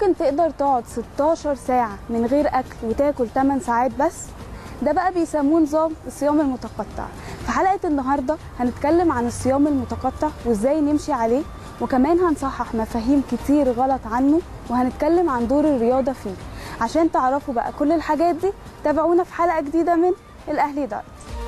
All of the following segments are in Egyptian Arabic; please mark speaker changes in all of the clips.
Speaker 1: ممكن تقدر تقعد 16 ساعة من غير أكل وتاكل 8 ساعات بس ده بقى بيسموه نظام الصيام المتقطع في حلقة النهاردة هنتكلم عن الصيام المتقطع وازاي نمشي عليه وكمان هنصحح مفاهيم كتير غلط عنه وهنتكلم عن دور الرياضة فيه عشان تعرفوا بقى كل الحاجات دي تابعونا في حلقة جديدة من الأهلي دايت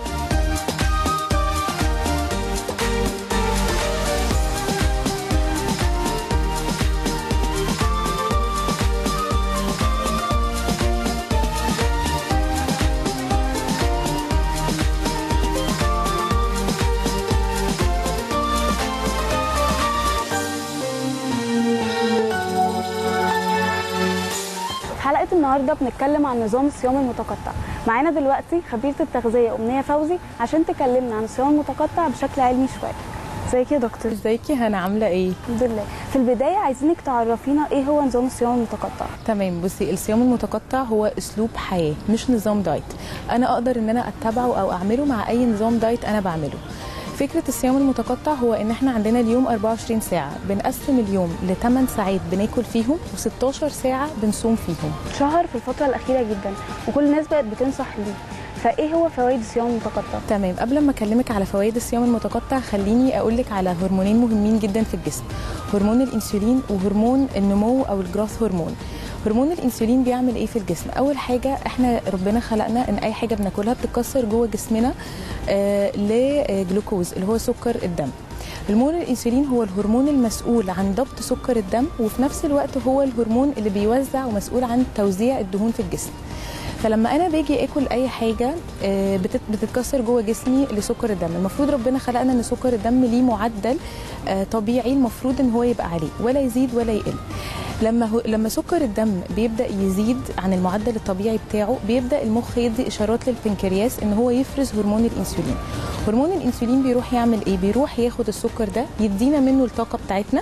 Speaker 1: حلقة النهاردة بنتكلم عن نظام الصيام المتقطع معانا دلوقتي خبيرة التغذية أمنية فوزي عشان تكلمنا عن الصيام المتقطع بشكل علمي شوية ازيك يا دكتور
Speaker 2: ازيك يا هنا عامله ايه
Speaker 1: الحمد لله في البداية عايزينك تعرفينا ايه هو نظام الصيام المتقطع
Speaker 2: تمام بصي الصيام المتقطع هو اسلوب حياه مش نظام دايت انا اقدر ان انا اتبعه او اعمله مع اي نظام دايت انا بعمله فكرة الصيام المتقطع هو ان احنا عندنا اليوم 24 ساعة بنقسم اليوم ل 8 ساعات بناكل فيهم و16 ساعة بنصوم فيهم
Speaker 1: شهر في الفترة الأخيرة جدا وكل الناس بقت بتنصح بيه فايه هو فوائد الصيام المتقطع
Speaker 2: تمام قبل ما اكلمك على فوائد الصيام المتقطع خليني اقول لك على هرمونين مهمين جدا في الجسم هرمون الانسولين وهرمون النمو او الجروث هرمون هرمون الانسولين بيعمل ايه في الجسم اول حاجه احنا ربنا خلقنا ان اي حاجه بناكلها بتتكسر جوه جسمنا آه لجلوكوز اللي هو سكر الدم هرمون الانسولين هو الهرمون المسؤول عن ضبط سكر الدم وفي نفس الوقت هو الهرمون اللي بيوزع ومسؤول عن توزيع الدهون في الجسم فلما انا باجي اكل اي حاجه آه، بتت- بتتكسر جوه جسمي لسكر الدم المفروض ربنا خلقنا ان سكر الدم ليه معدل آه، طبيعي المفروض ان هو يبقى عليه ولا يزيد ولا يقل لما هو لما سكر الدم بيبدا يزيد عن المعدل الطبيعي بتاعه بيبدا المخ يدي اشارات للبنكرياس ان هو يفرز هرمون الانسولين هرمون الانسولين بيروح يعمل ايه بيروح ياخد السكر ده يدينا منه الطاقه بتاعتنا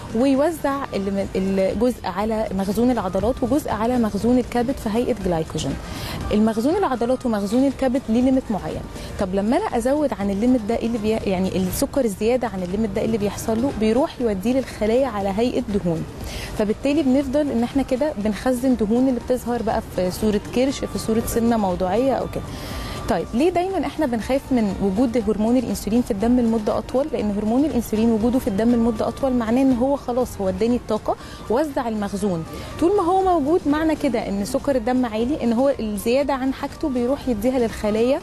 Speaker 2: ويوزع الم- الجزء على مخزون العضلات وجزء على مخزون الكبد في هيئه جلايكوجين المخزون العضلات ومخزون الكبد ليه ليميت معين طب لما انا ازود عن الليميت ده إيه اللي بي... يعني السكر الزياده عن الليميت ده إيه اللي بيحصل له بيروح يوديه للخلايا على هيئه دهون فبالتالي بنفضل ان احنا كده بنخزن دهون اللي بتظهر بقى في صوره كرش في صوره سمنه موضوعيه او كده طيب ليه دايما احنا بنخاف من وجود هرمون الانسولين في الدم لمده اطول لان هرمون الانسولين وجوده في الدم لمده اطول معناه ان هو خلاص هو اداني الطاقه وزع المخزون طول ما هو موجود معنى كده ان سكر الدم عالي ان هو الزياده عن حاجته بيروح يديها للخلايا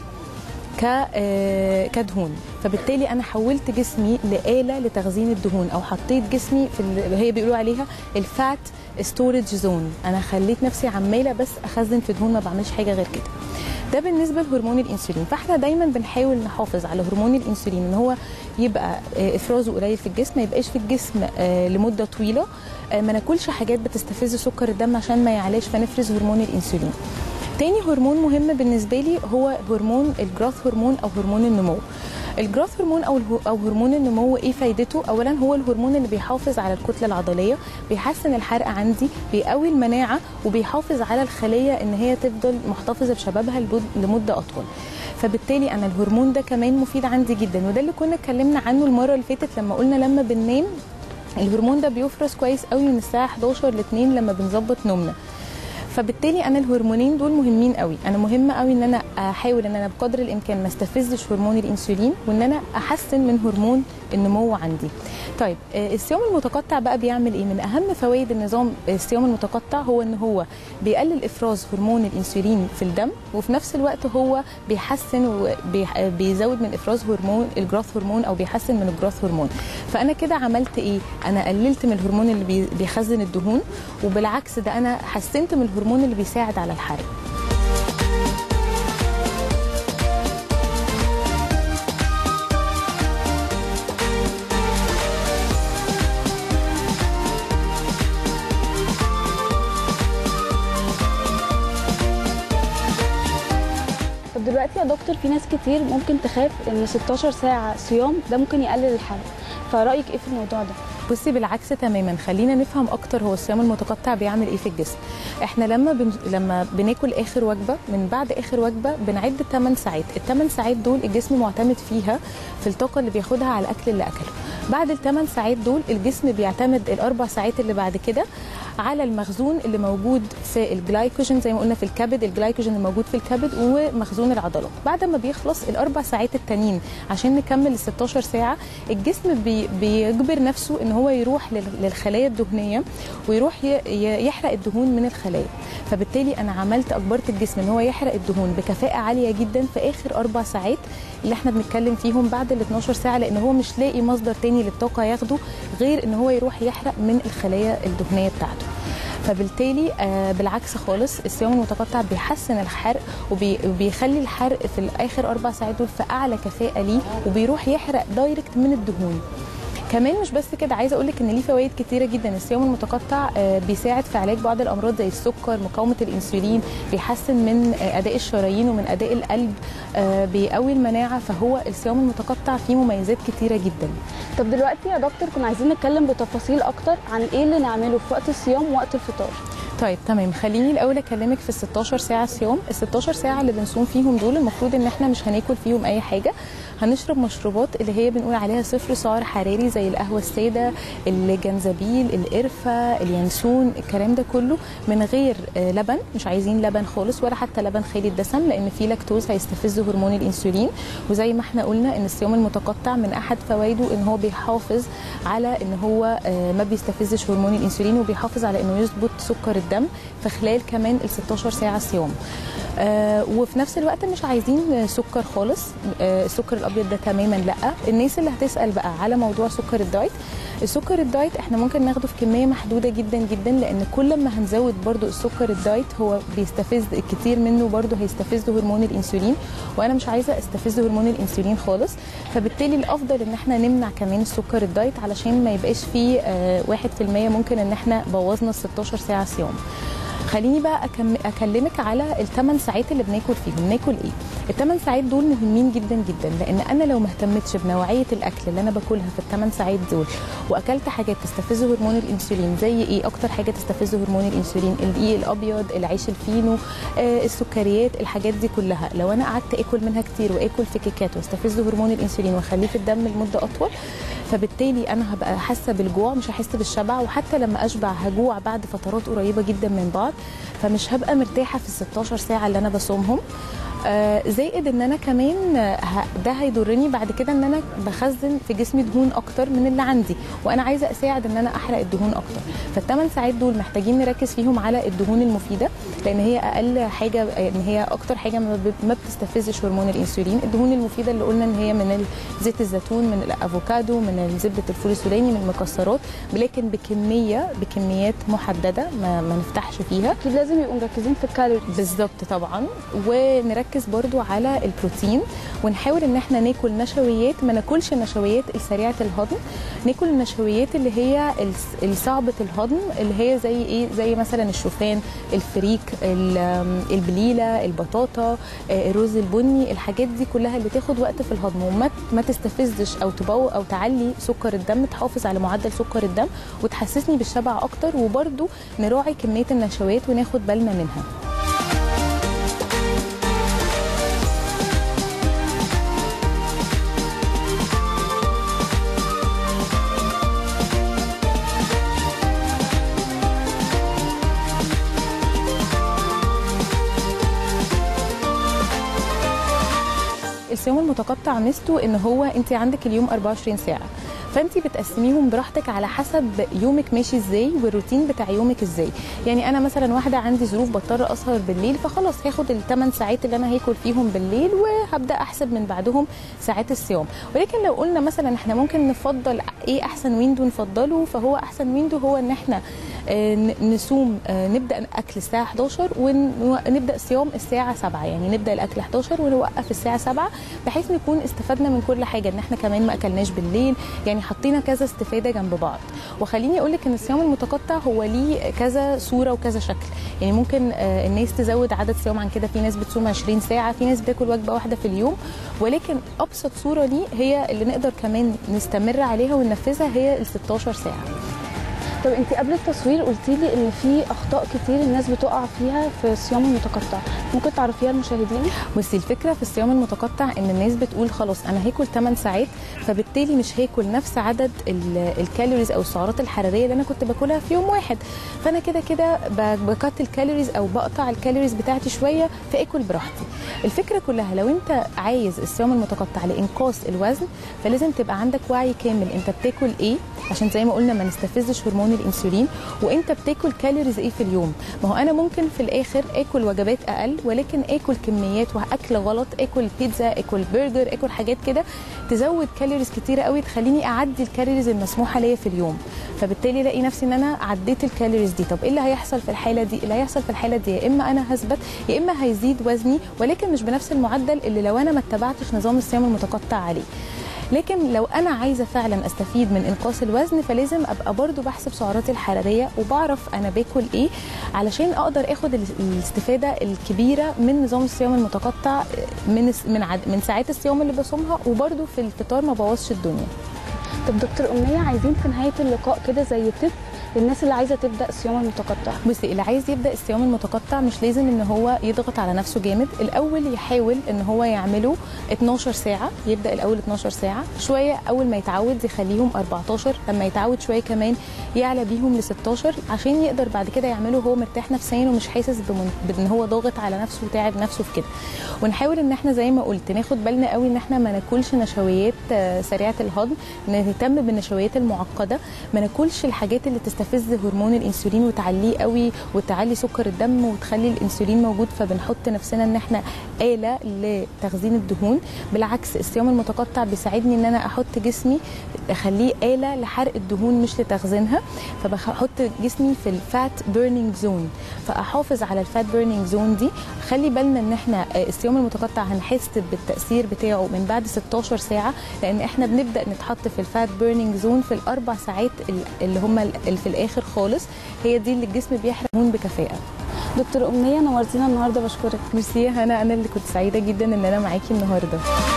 Speaker 2: ك آه، كدهون فبالتالي انا حولت جسمي لآلة لتخزين الدهون او حطيت جسمي في اللي هي بيقولوا عليها الفات ستورج زون انا خليت نفسي عماله بس اخزن في دهون ما بعملش حاجه غير كده ده بالنسبه لهرمون الانسولين فاحنا دايما بنحاول نحافظ على هرمون الانسولين ان هو يبقى آه، افرازه قليل في الجسم ما يبقاش في الجسم آه، لمده طويله آه، ما ناكلش حاجات بتستفز سكر الدم عشان ما يعلاش فنفرز هرمون الانسولين تاني هرمون مهم بالنسبه لي هو هرمون الجروث هرمون او هرمون النمو الجروث هرمون او الهو- او هرمون النمو ايه فايدته اولا هو الهرمون اللي بيحافظ على الكتله العضليه بيحسن الحرق عندي بيقوي المناعه وبيحافظ على الخليه ان هي تفضل محتفظه بشبابها لبد- لمده اطول فبالتالي انا الهرمون ده كمان مفيد عندي جدا وده اللي كنا اتكلمنا عنه المره اللي فاتت لما قلنا لما بننام الهرمون ده بيفرز كويس قوي من الساعه 11 ل 2 لما بنظبط نومنا فبالتالي انا الهرمونين دول مهمين قوي انا مهم قوي ان انا احاول ان انا بقدر الامكان ما استفزش هرمون الانسولين وان انا احسن من هرمون النمو عندي طيب آه، الصيام المتقطع بقى بيعمل ايه من اهم فوائد النظام الصيام المتقطع هو ان هو بيقلل افراز هرمون الانسولين في الدم وفي نفس الوقت هو بيحسن وبيزود من افراز هرمون الجروث هرمون او بيحسن من الجروث هرمون فانا كده عملت ايه انا قللت من الهرمون اللي بي- بيخزن الدهون وبالعكس ده انا حسنت من الهرمون اللي بيساعد على الحرق
Speaker 1: طب دلوقتي يا دكتور في ناس كتير ممكن تخاف ان 16 ساعة صيام ده ممكن يقلل الحرق فرأيك ايه في الموضوع ده؟
Speaker 2: بصي بالعكس تماما خلينا نفهم اكتر هو الصيام المتقطع بيعمل ايه في الجسم احنا لما بن... لما بناكل اخر وجبه من بعد اخر وجبه بنعد 8 ساعات الثمان ساعات دول الجسم معتمد فيها في الطاقه اللي بياخدها على الاكل اللي اكله بعد الثمان ساعات دول الجسم بيعتمد الاربع ساعات اللي بعد كده على المخزون اللي موجود في الجلايكوجين زي ما قلنا في الكبد الجلايكوجين الموجود في الكبد ومخزون العضلات بعد ما بيخلص الاربع ساعات التانيين عشان نكمل ال 16 ساعه الجسم بي بيجبر نفسه ان هو يروح لل- للخلايا الدهنيه ويروح ي- ي- يحرق الدهون من الخلايا فبالتالي انا عملت اجبرت الجسم ان هو يحرق الدهون بكفاءه عاليه جدا في اخر اربع ساعات اللي احنا بنتكلم فيهم بعد ال 12 ساعه لان هو مش لاقي مصدر تاني للطاقه ياخده غير ان هو يروح يحرق من الخلايا الدهنيه بتاعته فبالتالي آه بالعكس خالص الصيام المتقطع بيحسن الحرق وبي- وبيخلي الحرق في الاخر اربع ساعات دول في اعلى كفاءه ليه وبيروح يحرق دايركت من الدهون كمان مش بس كده عايزه اقول لك ان ليه فوائد كتيره جدا الصيام المتقطع آه، بيساعد في علاج بعض الامراض زي السكر مقاومه الانسولين بيحسن من آه، اداء الشرايين ومن اداء القلب آه، بيقوي المناعه فهو الصيام المتقطع فيه مميزات كتيره جدا
Speaker 1: طب دلوقتي يا دكتور كنا عايزين نتكلم بتفاصيل اكتر عن ايه اللي نعمله في وقت الصيام ووقت الفطار
Speaker 2: طيب تمام خليني الاول اكلمك في ال 16 ساعه صيام ال 16 ساعه اللي بنصوم فيهم دول المفروض ان احنا مش هناكل فيهم اي حاجه هنشرب مشروبات اللي هي بنقول عليها صفر سعر حراري زي القهوه الساده الجنزبيل القرفه اليانسون الكلام ده كله من غير آه، لبن مش عايزين لبن خالص ولا حتى لبن خالي الدسم لان فيه لاكتوز هيستفز هرمون الانسولين وزي ما احنا قلنا ان الصيام المتقطع من احد فوائده ان هو بيحافظ على ان هو آه، ما بيستفزش هرمون الانسولين وبيحافظ على انه يظبط سكر الدم في خلال كمان ال 16 ساعه صيام آه وفي نفس الوقت مش عايزين سكر خالص آه السكر الابيض ده تماما لا الناس اللي هتسال بقى على موضوع سكر الدايت السكر الدايت احنا ممكن ناخده في كميه محدوده جدا جدا لان كل ما هنزود برضو السكر الدايت هو بيستفز الكتير منه برضو هيستفز هرمون الانسولين وانا مش عايزه استفز هرمون الانسولين خالص فبالتالي الافضل ان احنا نمنع كمان السكر الدايت علشان ما يبقاش فيه آه 1% ممكن ان احنا بوظنا ال 16 ساعه صيام خليني بقى أكم... اكلمك على الثمان ساعات اللي بناكل فيهم ناكل ايه الثمان ساعات دول مهمين جدا جدا لان انا لو ما اهتمتش بنوعيه الاكل اللي انا باكلها في الثمان ساعات دول واكلت حاجات تستفز هرمون الانسولين زي ايه اكتر حاجه تستفز هرمون الانسولين الدقيق الابيض العيش الفينو آه السكريات الحاجات دي كلها لو انا قعدت اكل منها كتير واكل في كيكات واستفز هرمون الانسولين واخليه في الدم لمده اطول فبالتالي انا هبقى حاسه بالجوع مش هحس بالشبع وحتى لما اشبع هجوع بعد فترات قريبه جدا من بعض فمش هبقى مرتاحه في ال 16 ساعه اللي انا بصومهم آه زائد ان انا كمان آه، ه- ده هيضرني بعد كده ان انا بخزن في جسمي دهون اكتر من اللي عندي وانا عايزه اساعد ان انا احرق الدهون اكتر فالثمان ساعات دول محتاجين نركز فيهم على الدهون المفيده لان هي اقل حاجه ان هي اكتر حاجه ما ب- ما بتستفزش هرمون الانسولين الدهون المفيده اللي قلنا ان هي من ال- زيت الزيتون من الافوكادو من زبده الفول السوداني من المكسرات لكن بكميه بكميات محدده ما, ما نفتحش فيها
Speaker 1: اكيد لازم يبقوا مركزين في الكالوريز
Speaker 2: بالظبط طبعا ونركز برضو على البروتين ونحاول ان احنا ناكل نشويات ما ناكلش النشويات السريعه الهضم ناكل النشويات اللي هي الس- الصعبه الهضم اللي هي زي ايه زي مثلا الشوفان الفريك ال- آم، البليله البطاطا آه، الرز البني الحاجات دي كلها اللي تاخد وقت في الهضم وما ما تستفزش او تبو او تعلي سكر الدم تحافظ على معدل سكر الدم وتحسسني بالشبع اكتر وبرضو نراعي كميه النشويات وناخد بالنا منها الصيام المتقطع ميزته ان هو انت عندك اليوم 24 ساعه فانت بتقسميهم براحتك على حسب يومك ماشي ازاي والروتين بتاع يومك ازاي يعني انا مثلا واحده عندي ظروف بضطر اسهر بالليل فخلاص هاخد الثمان ساعات اللي انا هاكل فيهم بالليل وهبدا احسب من بعدهم ساعات الصيام ولكن لو قلنا مثلا احنا ممكن نفضل ايه احسن ويندو نفضله فهو احسن ويندو هو ان احنا آه، ن- نصوم آه، نبدا اكل الساعه 11 ونبدا صيام الساعه 7 يعني نبدا الاكل 11 ونوقف الساعه 7 بحيث نكون استفدنا من كل حاجه ان احنا كمان ما اكلناش بالليل يعني حطينا كذا استفاده جنب بعض وخليني اقول لك ان الصيام المتقطع هو ليه كذا صوره وكذا شكل يعني ممكن آه، الناس تزود عدد صيام عن كده في ناس بتصوم 20 ساعه في ناس بتاكل وجبه واحده في اليوم ولكن ابسط صوره ليه هي اللي نقدر كمان نستمر عليها وننفذها هي ال 16 ساعه
Speaker 1: طب انت قبل التصوير قلتي لي ان في اخطاء كتير الناس بتقع فيها في الصيام المتقطع ممكن تعرفيها المشاهدين
Speaker 2: بصي الفكره في الصيام المتقطع ان الناس بتقول خلاص انا هاكل 8 ساعات فبالتالي مش هاكل نفس عدد ال- الكالوريز او السعرات الحراريه اللي انا كنت باكلها في يوم واحد فانا كده كده ب- بكت الكالوريز او بقطع الكالوريز بتاعتي شويه فاكل براحتي الفكره كلها لو انت عايز الصيام المتقطع لانقاص الوزن فلازم تبقى عندك وعي كامل انت بتاكل ايه عشان زي ما قلنا ما نستفزش هرمون الانسولين وانت بتاكل كالوريز ايه في اليوم ما هو انا ممكن في الاخر اكل وجبات اقل ولكن اكل كميات واكل غلط اكل بيتزا اكل برجر اكل حاجات كده تزود كالوريز كتيره قوي تخليني اعدي الكالوريز المسموحه ليا في اليوم فبالتالي الاقي نفسي ان انا عديت الكالوريز دي طب ايه اللي هيحصل في الحاله دي اللي هيحصل في الحاله دي يا اما انا هثبت يا اما هيزيد وزني ولكن مش بنفس المعدل اللي لو انا ما اتبعتش نظام الصيام المتقطع عليه لكن لو انا عايزه فعلا استفيد من انقاص الوزن فلازم ابقى برضو بحسب سعراتي الحراريه وبعرف انا باكل ايه علشان اقدر اخد ال- الاستفاده الكبيره من نظام الصيام المتقطع من الس- من عد من ساعات الصيام اللي بصومها وبرضو في الفطار ما بوظش الدنيا
Speaker 1: طب دكتور امنيه عايزين في نهايه اللقاء كده زي تip للناس اللي عايزه تبدا الصيام المتقطع
Speaker 2: بصي اللي عايز يبدا الصيام المتقطع مش لازم ان هو يضغط على نفسه جامد الاول يحاول ان هو يعمله 12 ساعه يبدا الاول 12 ساعه شويه اول ما يتعود يخليهم 14 لما يتعود شويه كمان يعلى بيهم ل 16 عشان يقدر بعد كده يعمله هو مرتاح نفسيا ومش حاسس بمن... بان هو ضاغط على نفسه وتاعب نفسه في كده ونحاول ان احنا زي ما قلت ناخد بالنا قوي ان احنا ما ناكلش نشويات آه، سريعه الهضم نهتم بالنشويات المعقده ما ناكلش الحاجات اللي تستفز هرمون الانسولين وتعليه قوي وتعلي سكر الدم وتخلي الانسولين موجود فبنحط نفسنا ان احنا آلة لتخزين الدهون بالعكس الصيام المتقطع بيساعدني ان انا احط جسمي اخليه آلة لحرق الدهون مش لتخزينها فبحط جسمي في الفات بيرنينج زون فاحافظ على الفات بيرنينج زون دي خلي بالنا ان احنا آه، الصيام المتقطع هنحس بالتاثير بتاعه من بعد 16 ساعه لان احنا بنبدا نتحط في الفات بيرنينج زون في الاربع ساعات ال- اللي هم ال- اللي في الاخر خالص هي دي اللي الجسم بيحرق دهون بكفاءه
Speaker 1: دكتور امنيه نورتينا النهارده بشكرك
Speaker 2: ميرسي يا هنا انا اللي كنت سعيده جدا ان انا معاكي النهارده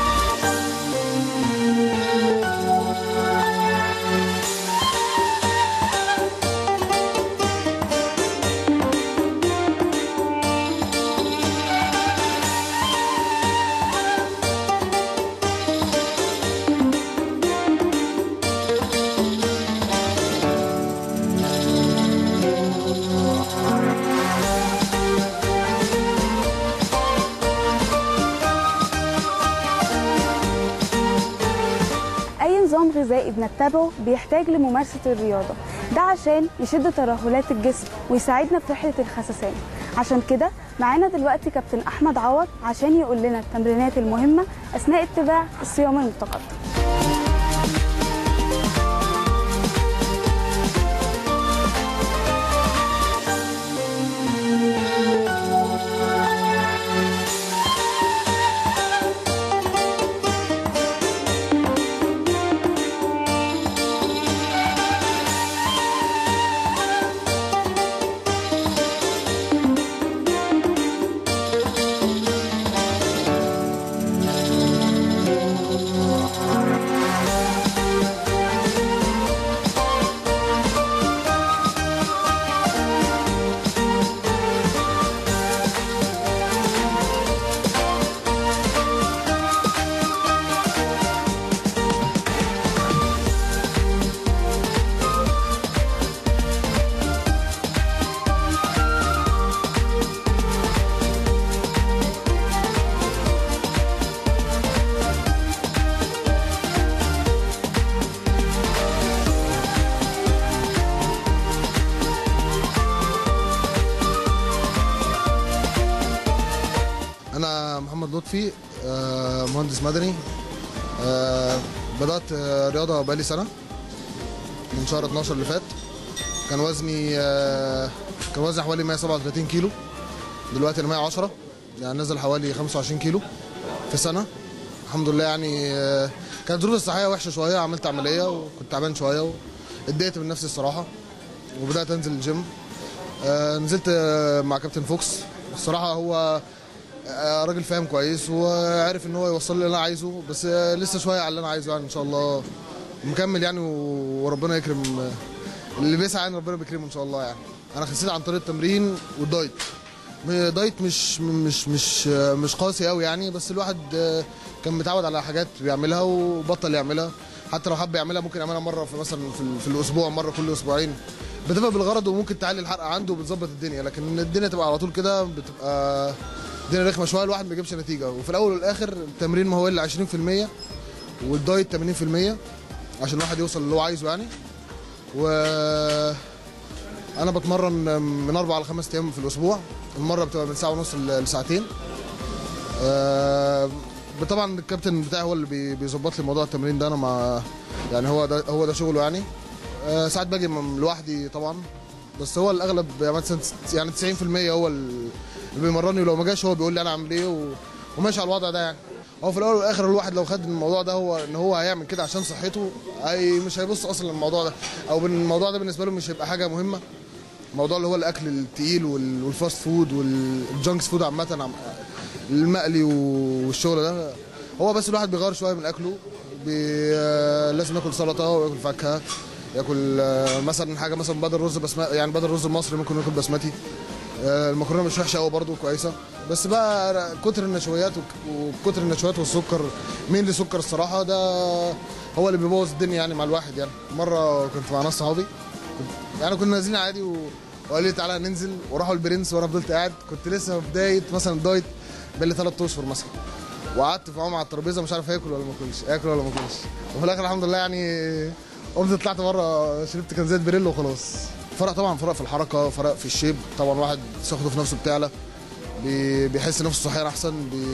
Speaker 1: اي نظام غذائي بنتبعه بيحتاج لممارسه الرياضه ده عشان يشد ترهلات الجسم ويساعدنا في رحله الخسسان عشان كده معانا دلوقتي كابتن احمد عوض عشان يقول لنا التمرينات المهمه اثناء اتباع الصيام المتقطع
Speaker 3: انا محمد لطفي آه، مهندس مدني آه، بدات آه، رياضه بقالي سنه من شهر 12 اللي فات كان وزني آه، كان وزني حوالي 137 كيلو دلوقتي انا 110 يعني نزل حوالي 25 كيلو في سنه الحمد لله يعني آه، كانت الظروف الصحيه وحشه شويه عملت عمليه وكنت تعبان شويه واتضايقت من نفسي الصراحه وبدات انزل الجيم آه، نزلت آه، مع كابتن فوكس الصراحه هو آه، راجل فاهم كويس وعارف ان هو يوصل لي اللي انا عايزه بس آه، لسه شويه على اللي انا عايزه يعني ان شاء الله مكمل يعني و- وربنا يكرم آه، اللي بيسعى يعني ربنا بيكرمه ان شاء الله يعني انا خسيت عن طريق التمرين والدايت م- دايت مش مش مش مش قاسي قوي يعني بس الواحد آه، كان متعود على حاجات بيعملها وبطل يعملها حتى لو حب يعملها ممكن يعملها مره في مثلا في, ال- في الاسبوع مره كل اسبوعين بتبقى بالغرض وممكن تعلي الحرق عنده وبتظبط الدنيا لكن الدنيا تبقى على طول كده بتبقى الدنيا رخمه شويه الواحد ما بيجيبش نتيجه وفي الاول والاخر التمرين ما هو الا 20% والدايت 80% عشان الواحد يوصل اللي هو عايزه يعني و انا بتمرن من اربع لخمس ايام في الاسبوع المره بتبقى من ساعه ونص ل- لساعتين آه، طبعا الكابتن بتاعي هو اللي بي- بيظبط لي موضوع التمرين ده انا ما يعني هو ده هو ده شغله يعني آه، ساعات باجي م- لوحدي طبعا بس هو الاغلب يعني مثلا يعني 90% هو اللي بيمرني ولو ما جاش هو بيقول لي انا اعمل ايه و- وماشي على الوضع ده يعني هو في الاول والاخر الواحد لو خد الموضوع ده هو ان هو هيعمل كده عشان صحته اي مش هيبص اصلا للموضوع ده او بن- الموضوع ده بالنسبه له مش هيبقى حاجه مهمه الموضوع اللي هو الاكل التقيل وال- والفاست فود والجانكس فود عامه عم- المقلي والشغل ده هو بس الواحد بيغير شويه من اكله بي... آه، لازم ياكل سلطه وياكل فاكهه ياكل آه، مثلا حاجه مثلا بدل رز بسمتي يعني بدل الرز المصري ممكن ياكل بسمتي آه، المكرونه مش وحشه قوي برده كويسه بس بقى كتر النشويات وك- وكتر النشويات والسكر مين اللي سكر الصراحه ده هو اللي بيبوظ الدنيا يعني مع الواحد يعني مره كنت مع ناس صحابي كنت- يعني كنا نازلين عادي و... وقال لي تعالى ننزل وراحوا البرنس وانا فضلت قاعد كنت لسه في بدايه مثلا دايت بقالي ثلاث اشهر مثلا وقعدت معاهم على الترابيزه مش عارف اكل ولا ما اكلش اكل ولا ما اكلش وفي الاخر الحمد لله يعني قمت طلعت بره شربت كان زيت بريل وخلاص فرق طبعا فرق في الحركه فرق في الشيب طبعا واحد ثقته في نفسه بتعلى بي- بيحس نفسه صحيا احسن بي...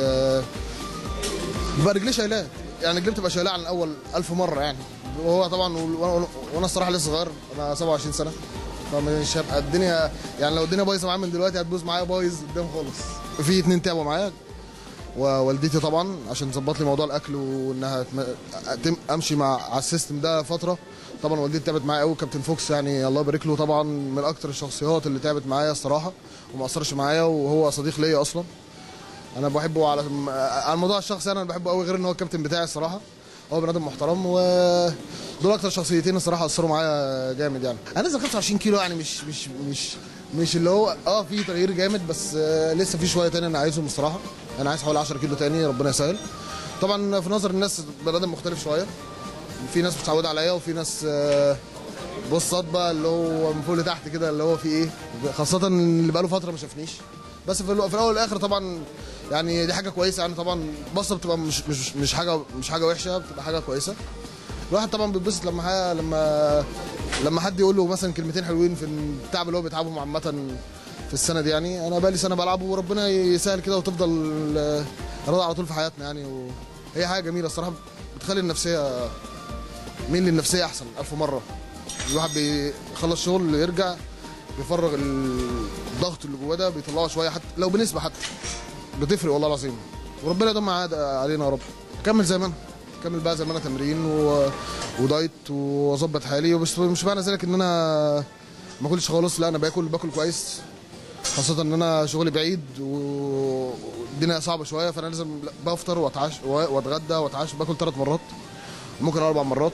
Speaker 3: بيبقى رجليه شايلاه يعني رجليه بتبقى شايلاه عن الاول ألف مره يعني وهو طبعا وانا وأنا الصراحه لسه صغير انا 27 سنه فمش هبقى الدنيا يعني لو الدنيا بايظه معايا من دلوقتي هتبوظ معايا بايظ قدام خالص في اتنين تعبوا معايا ووالدتي طبعا عشان تظبط لي موضوع الاكل وانها تم- أتم امشي مع على السيستم ده فتره طبعا والدتي تعبت معايا قوي كابتن فوكس يعني الله يبارك له طبعا من اكتر الشخصيات اللي تعبت معايا الصراحه وما اثرش معايا وهو صديق ليا اصلا انا بحبه على على الموضوع الشخصي انا بحبه قوي غير ان هو الكابتن بتاعي الصراحه هو بني ادم محترم ودول اكتر شخصيتين الصراحه اثروا معايا جامد يعني انا نزل 25 كيلو يعني مش مش مش مش اللي هو اه في تغيير جامد بس آه لسه في شويه تاني انا عايزهم الصراحه انا عايز حوالي 10 كيلو تاني ربنا يسهل طبعا في نظر الناس بني ادم مختلف شويه في ناس متعوده عليا وفي ناس آه بصات بقى اللي هو من فوق لتحت كده اللي هو في ايه خاصه اللي بقاله فتره ما شافنيش بس في, الو- في الاول والاخر طبعا يعني دي حاجه كويسه يعني طبعا بصه بتبقى مش مش مش حاجه مش حاجه وحشه بتبقى حاجه كويسه الواحد طبعا بيتبسط لما حاجة لما لما حد يقول له مثلا كلمتين حلوين في التعب اللي هو بيتعبهم عامه في السنه دي يعني انا بقالي سنه بلعب وربنا يسهل كده وتفضل آه، رضا على طول في حياتنا يعني وهي حاجه جميله الصراحه بتخلي النفسيه مين للنفسيه احسن الف مره الواحد بيخلص شغل يرجع بيفرغ الضغط اللي جواه ده بيطلعه شويه حتى لو بنسبه حتى بتفرق والله العظيم وربنا يدوم عاد علينا يا رب كمل زي ما انا كمل بقى زي ما انا تمرين و... ودايت واظبط حالي ومش مش معنى ذلك ان انا ما اكلش خالص لا انا باكل باكل كويس خاصة ان انا شغلي بعيد و- والدنيا صعبة شوية فانا لازم بفطر واتعشى واتغدى واتعشى باكل ثلاث مرات ممكن اربع مرات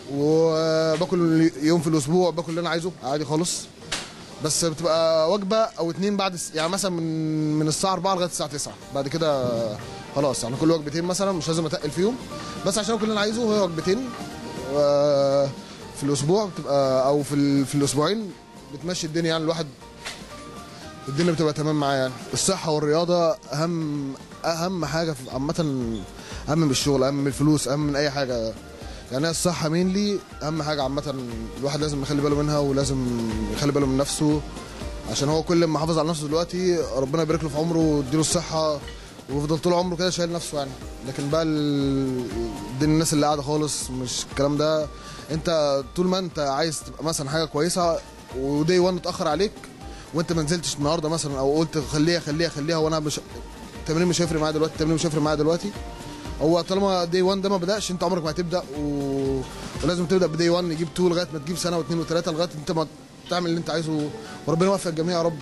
Speaker 3: وباكل يوم في الاسبوع باكل اللي انا عايزه عادي خالص بس بتبقى وجبه او اتنين بعد الس- يعني مثلا من من الساعه 4 لغايه الساعه 9 بعد كده خلاص يعني كل وجبتين مثلا مش لازم اتقل فيهم بس عشان كل اللي انا عايزه هي وجبتين و- في الاسبوع بتبقى او في ال- في الاسبوعين بتمشي الدنيا يعني الواحد الدنيا بتبقى تمام معاه يعني الصحه والرياضه اهم اهم حاجه في عامه اهم من الشغل اهم من الفلوس اهم من اي حاجه يعني هي الصحه مينلي اهم حاجه عامه الواحد لازم يخلي باله منها ولازم يخلي باله من نفسه عشان هو كل ما حافظ على نفسه دلوقتي ربنا يبارك له في عمره ويديله الصحه ويفضل طول عمره كده شايل نفسه يعني لكن بقى ال- دي الناس اللي قاعده خالص مش الكلام ده انت طول ما انت عايز تبقى مثلا حاجه كويسه ودي وان اتاخر عليك وانت ما نزلتش النهارده مثلا او قلت خليها خليها خليها وانا مش التمرين مش هيفرق معايا دلوقتي التمرين مش هيفرق معايا دلوقتي هو طالما دي 1 ده ما بداش انت عمرك ما هتبدا و... ولازم تبدا بدي 1 يجيب 2 لغايه ما تجيب سنه واثنين وثلاثه لغايه انت ما تعمل اللي انت عايزه وربنا يوفق الجميع يا رب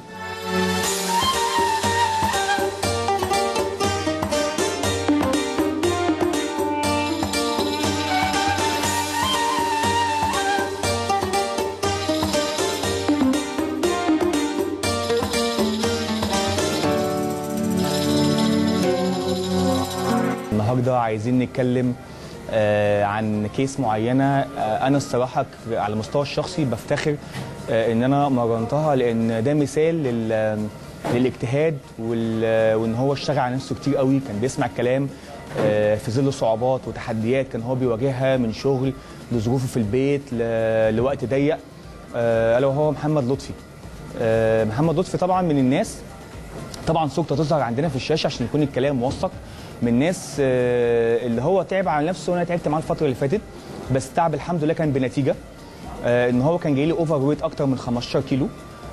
Speaker 4: النهارده عايزين نتكلم آه، عن كيس معينه آه، انا الصراحه ك- على المستوى الشخصي بفتخر آه، ان انا مرنتها لان ده مثال لل للاجتهاد وال- وان هو اشتغل على نفسه كتير قوي كان بيسمع الكلام آه، في ظل صعوبات وتحديات كان هو بيواجهها من شغل لظروفه في البيت ل- لوقت ضيق آه، الا وهو محمد لطفي آه، محمد لطفي طبعا من الناس طبعا صورته تظهر عندنا في الشاشه عشان يكون الكلام موثق من ناس آه، اللي هو تعب على نفسه وانا تعبت معاه الفتره اللي فاتت بس تعب الحمد لله كان بنتيجه آه، ان هو كان جاي لي اوفر ويت اكتر من 15 كيلو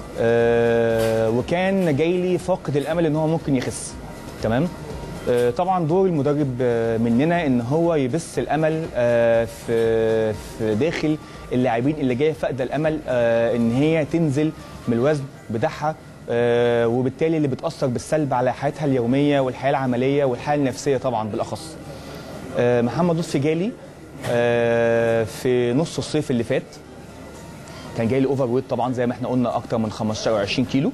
Speaker 4: آه، وكان جاي لي فاقد الامل ان هو ممكن يخس تمام آه، طبعا دور المدرب آه، مننا ان هو يبث الامل آه، في في داخل اللاعبين اللي جايه فاقده الامل آه، ان هي تنزل من الوزن بتاعها آه، وبالتالي اللي بتاثر بالسلب على حياتها اليوميه والحياه العمليه والحاله النفسيه طبعا بالاخص آه، محمد لطفي جالي آه، في نص الصيف اللي فات كان جاي لي اوفر ويت طبعا زي ما احنا قلنا اكتر من 15 او 20 كيلو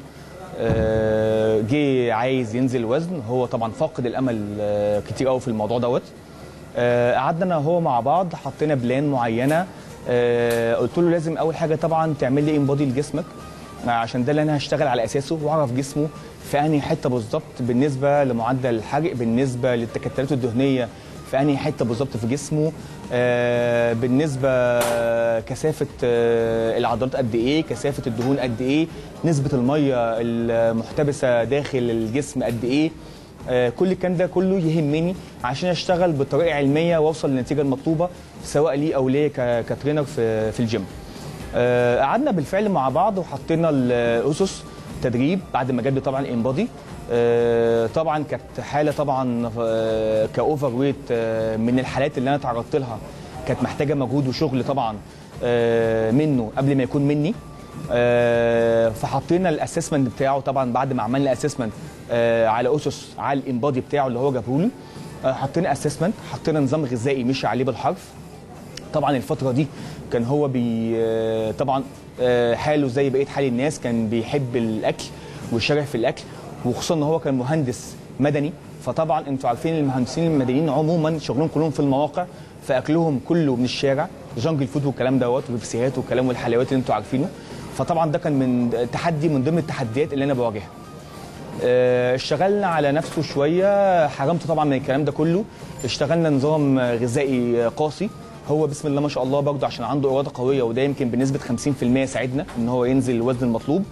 Speaker 4: آه، جه عايز ينزل وزن هو طبعا فاقد الامل آه، كتير قوي في الموضوع دوت آه، قعدنا انا وهو مع بعض حطينا بلان معينه آه، قلت له لازم اول حاجه طبعا تعمل لي انبادي لجسمك عشان ده اللي انا هشتغل على اساسه واعرف جسمه في انهي حته بالظبط بالنسبه لمعدل الحرق بالنسبه للتكتلات الدهنيه في انهي حته بالظبط في جسمه آه، بالنسبه كثافه آه، العضلات قد ايه كثافه الدهون قد ايه نسبه الميه المحتبسه داخل الجسم قد ايه آه، كل الكلام ده كله يهمني عشان اشتغل بطريقه علميه واوصل للنتيجه المطلوبه سواء لي او ليا ك- كترينر في في الجيم آه، قعدنا بالفعل مع بعض وحطينا الاسس تدريب بعد ما جاب لي طبعا الانبادي آه، طبعا كانت حاله طبعا آه، كاوفر ويت آه، من الحالات اللي انا تعرضت لها كانت محتاجه مجهود وشغل طبعا آه، منه قبل ما يكون مني آه، فحطينا الاسسمنت بتاعه طبعا بعد ما عملنا اسسمنت على اسس على الانبادي بتاعه اللي هو جابه لي آه، حطينا اسسمنت حطينا نظام غذائي مشي عليه بالحرف طبعا الفتره دي كان هو بي آه، طبعا آه، حاله زي بقيه حال الناس كان بيحب الاكل والشغف في الاكل وخصوصا ان هو كان مهندس مدني فطبعا انتوا عارفين المهندسين المدنيين عموما شغلهم كلهم في المواقع فاكلهم كله من الشارع جانجل فود والكلام دوت وبيبسيهات والكلام والحلويات اللي انتوا عارفينه فطبعا ده كان من تحدي من ضمن التحديات اللي انا بواجهها آه، اشتغلنا على نفسه شويه حرمته طبعا من الكلام ده كله اشتغلنا نظام غذائي قاسي هو بسم الله ما شاء الله برضه عشان عنده اراده قويه وده يمكن بنسبه 50% ساعدنا ان هو ينزل الوزن المطلوب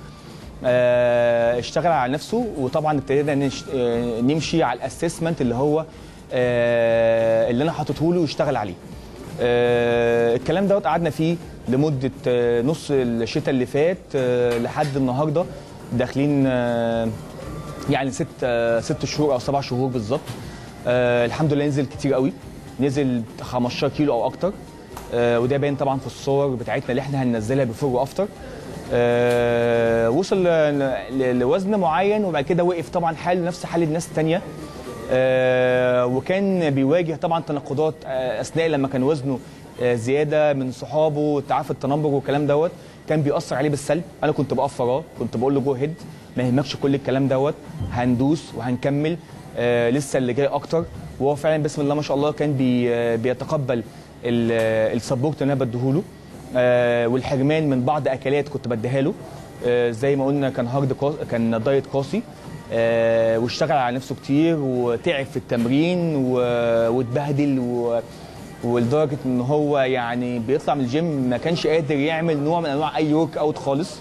Speaker 4: آه، اشتغل على نفسه وطبعا ابتدينا نش- آه، نمشي على الاسسمنت اللي هو آه، اللي انا حاطته له ويشتغل عليه آه، الكلام دوت قعدنا فيه لمده آه، نص الشتاء اللي فات آه، لحد النهارده داخلين آه، يعني ست آه، ست شهور او سبع شهور بالظبط آه الحمد لله نزل كتير قوي نزل 15 كيلو او اكتر آه وده باين طبعا في الصور بتاعتنا اللي احنا هننزلها بفور وافتر آه وصل ل- ل- لوزن معين وبعد كده وقف طبعا حاله نفس حال الناس التانيه آه وكان بيواجه طبعا تناقضات آه اثناء لما كان وزنه آه زياده من صحابه تعافي التنمر والكلام دوت كان بيأثر عليه بالسلب انا كنت بقف وراه كنت بقول له جو هيد ما يهمكش كل الكلام دوت هندوس وهنكمل آه لسه اللي جاي اكتر وهو فعلا بسم الله ما شاء الله كان بي آه بيتقبل ال- السبورت اللي انا بديهوله آه والحرمان من بعض اكلات كنت بديها له آه زي ما قلنا كان هارد قاس كان دايت قاسي آه واشتغل على نفسه كتير وتعب في التمرين و- واتبهدل و... ولدرجه ان هو يعني بيطلع من الجيم ما كانش قادر يعمل نوع من انواع اي ورك اوت خالص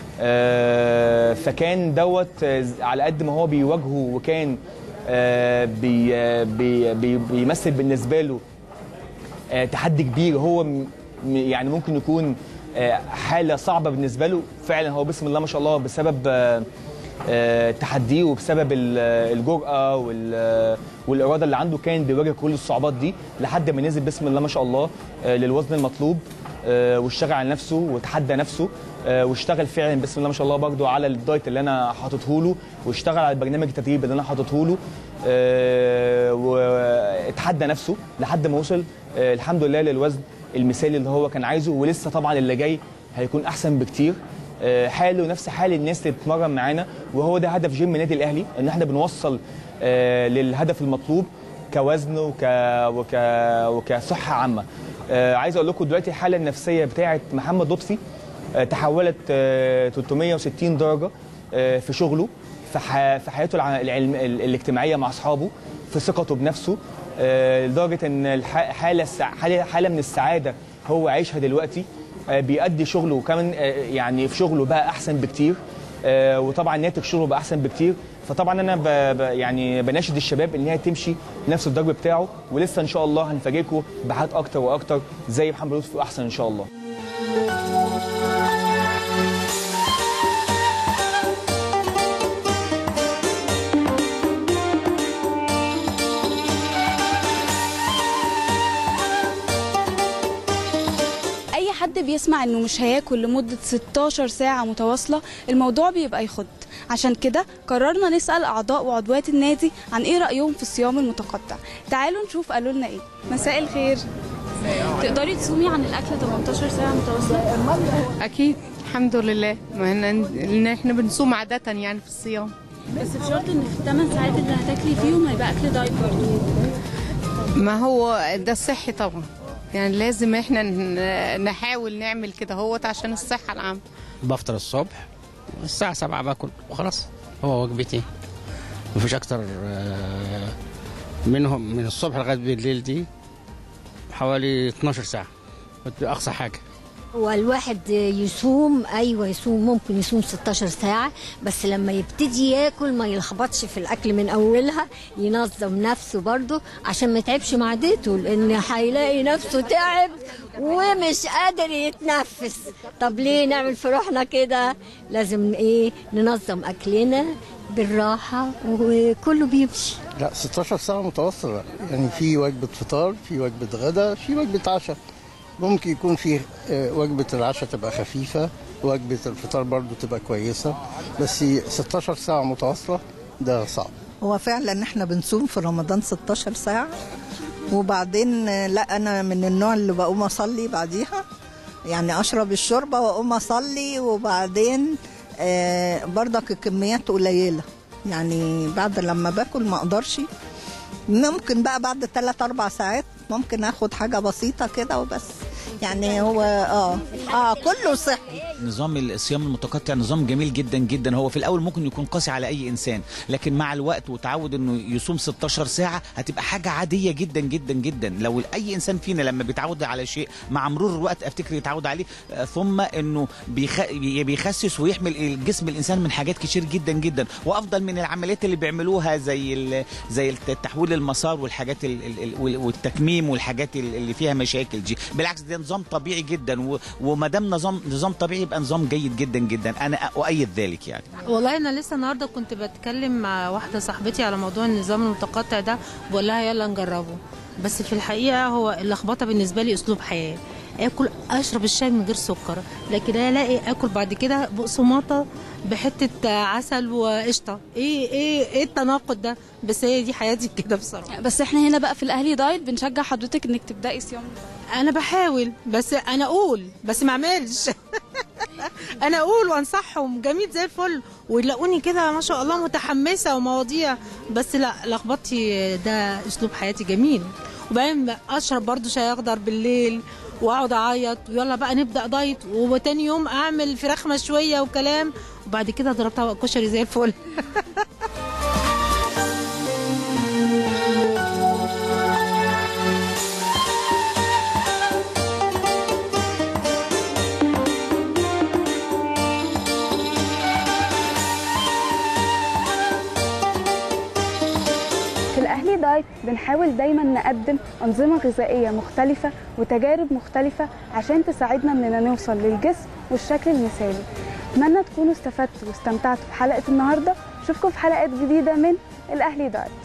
Speaker 4: آه، فكان دوت آه، على قد ما هو بيواجهه وكان آه، بي آه، بي بي بيمثل بالنسبه له آه، تحدي كبير هو م- م- يعني ممكن يكون آه، حاله صعبه بالنسبه له فعلا هو بسم الله ما شاء الله بسبب آه، آه، تحديه وبسبب ال- الجرأه وال- والاراده اللي عنده كان بيواجه كل الصعوبات دي لحد ما نزل بسم الله ما شاء الله آه، للوزن المطلوب آه، واشتغل على نفسه وتحدى نفسه آه، واشتغل فعلا بسم الله ما شاء الله برضه على الدايت اللي انا حاططه له واشتغل على برنامج التدريب اللي انا حاططه له آه، واتحدى نفسه لحد ما وصل آه، الحمد لله للوزن المثالي اللي هو كان عايزه ولسه طبعا اللي جاي هيكون احسن بكتير آه، حاله نفس حال الناس اللي بتتمرن معانا وهو ده هدف جيم النادي الاهلي ان احنا بنوصل آه، للهدف المطلوب كوزن وك وك وكصحه عامه آه، عايز اقول لكم دلوقتي الحاله النفسيه بتاعه محمد لطفي آه، تحولت آه، 360 درجه آه، في شغله في ح- في حياته الع- العلم ال- الاجتماعيه مع اصحابه في ثقته بنفسه آه، لدرجه ان الح- حاله السع- حاله حاله من السعاده هو عايشها دلوقتي آه، بيأدي شغله وكمان آه، يعني في شغله بقى احسن بكتير آه، وطبعا ناتج شغله بقى احسن بكتير فطبعا انا ب... ب... يعني بناشد الشباب ان هي تمشي نفس الضرب بتاعه ولسه ان شاء الله هنفاجئكم بحاجات اكتر واكتر زي محمد لطفي واحسن ان شاء الله
Speaker 1: اي حد بيسمع انه مش هياكل لمده 16 ساعه متواصله الموضوع بيبقى يخض عشان كده قررنا نسال اعضاء وعضوات النادي عن ايه رايهم في الصيام المتقطع تعالوا نشوف قالوا لنا ايه مساء الخير تقدري تصومي عن الاكل 18 ساعه متواصله
Speaker 5: اكيد الحمد لله ما هن- ان احنا بنصوم عاده يعني في الصيام
Speaker 1: بس بشرط ان في الثمان ساعات اللي هتاكلي فيهم هيبقى اكل دايت برضه
Speaker 5: ما هو ده الصحي طبعا يعني لازم احنا ن- نحاول نعمل كده هوت عشان الصحه العامه
Speaker 6: بفطر الصبح الساعة سبعة باكل وخلاص هو وجبتي مفيش أكتر آه، منهم من الصبح لغاية بالليل دي حوالي 12 ساعة دي أقصى حاجة
Speaker 7: هو الواحد يصوم ايوه يصوم ممكن يصوم 16 ساعه بس لما يبتدي ياكل ما يلخبطش في الاكل من اولها ينظم نفسه برضه عشان ما يتعبش معدته لان هيلاقي نفسه تعب ومش قادر يتنفس طب ليه نعمل في روحنا كده لازم ايه ننظم اكلنا بالراحه وكله بيمشي
Speaker 8: لا 16 ساعة متواصلة يعني في وجبة فطار في وجبة غدا في وجبة عشاء ممكن يكون في آه، وجبة العشاء تبقى خفيفة وجبة الفطار برضو تبقى كويسة بس 16 ساعة متواصلة ده صعب
Speaker 9: هو فعلا احنا بنصوم في رمضان 16 ساعة وبعدين آه، لا انا من النوع اللي بقوم اصلي بعديها يعني اشرب الشوربة واقوم اصلي وبعدين آه، برضك الكميات قليلة يعني بعد لما باكل ما اقدرش ممكن بقى بعد 3 4 ساعات ممكن اخد حاجة بسيطة كده وبس يعني هو اه اه كله صحي
Speaker 10: نظام الصيام المتقطع نظام جميل جدا جدا هو في الاول ممكن يكون قاسي على اي انسان لكن مع الوقت وتعود انه يصوم 16 ساعه هتبقى حاجه عاديه جدا جدا جدا لو اي انسان فينا لما بيتعود على شيء مع مرور الوقت افتكر يتعود عليه آه، ثم انه بيخ... بيخسس ويحمل الجسم الانسان من حاجات كتير جدا جدا وافضل من العمليات اللي بيعملوها زي ال... زي التحويل المسار والحاجات ال... ال... ال- والتكميم والحاجات ال- اللي فيها مشاكل دي بالعكس ده نظام طبيعي جدا و... وما دام نظام نظام طبيعي يبقى نظام جيد جدا جدا انا اؤيد ذلك يعني
Speaker 11: والله انا لسه النهارده كنت بتكلم مع واحده صاحبتي على موضوع النظام المتقطع ده بقول لها يلا نجربه بس في الحقيقه هو اللخبطه بالنسبه لي اسلوب حياه اكل اشرب الشاي من غير سكر لكن الاقي اكل بعد كده بقسماطه بحته عسل وقشطه ايه ايه ايه التناقض ده بس هي دي حياتي كده بصراحه
Speaker 1: بس احنا هنا بقى في الاهلي دايت بنشجع حضرتك انك تبداي صيام
Speaker 11: انا بحاول بس انا اقول بس ما اعملش انا اقول وانصحهم جميل زي الفل ويلاقوني كده ما شاء الله متحمسه ومواضيع بس لا لخبطتي ده اسلوب حياتي جميل وبعدين اشرب برضو شاي اخضر بالليل واقعد اعيط ويلا بقى نبدا دايت وتاني يوم اعمل فراخ مشويه وكلام وبعد كده اضرب طبق كشري زي الفل
Speaker 1: في الأهلي دايت بنحاول دايما نقدم أنظمة غذائية مختلفة وتجارب مختلفة عشان تساعدنا إننا نوصل للجسم والشكل المثالي أتمنى تكونوا استفدتوا واستمتعتوا بحلقة النهاردة أشوفكم في حلقات جديدة من الأهلي دايت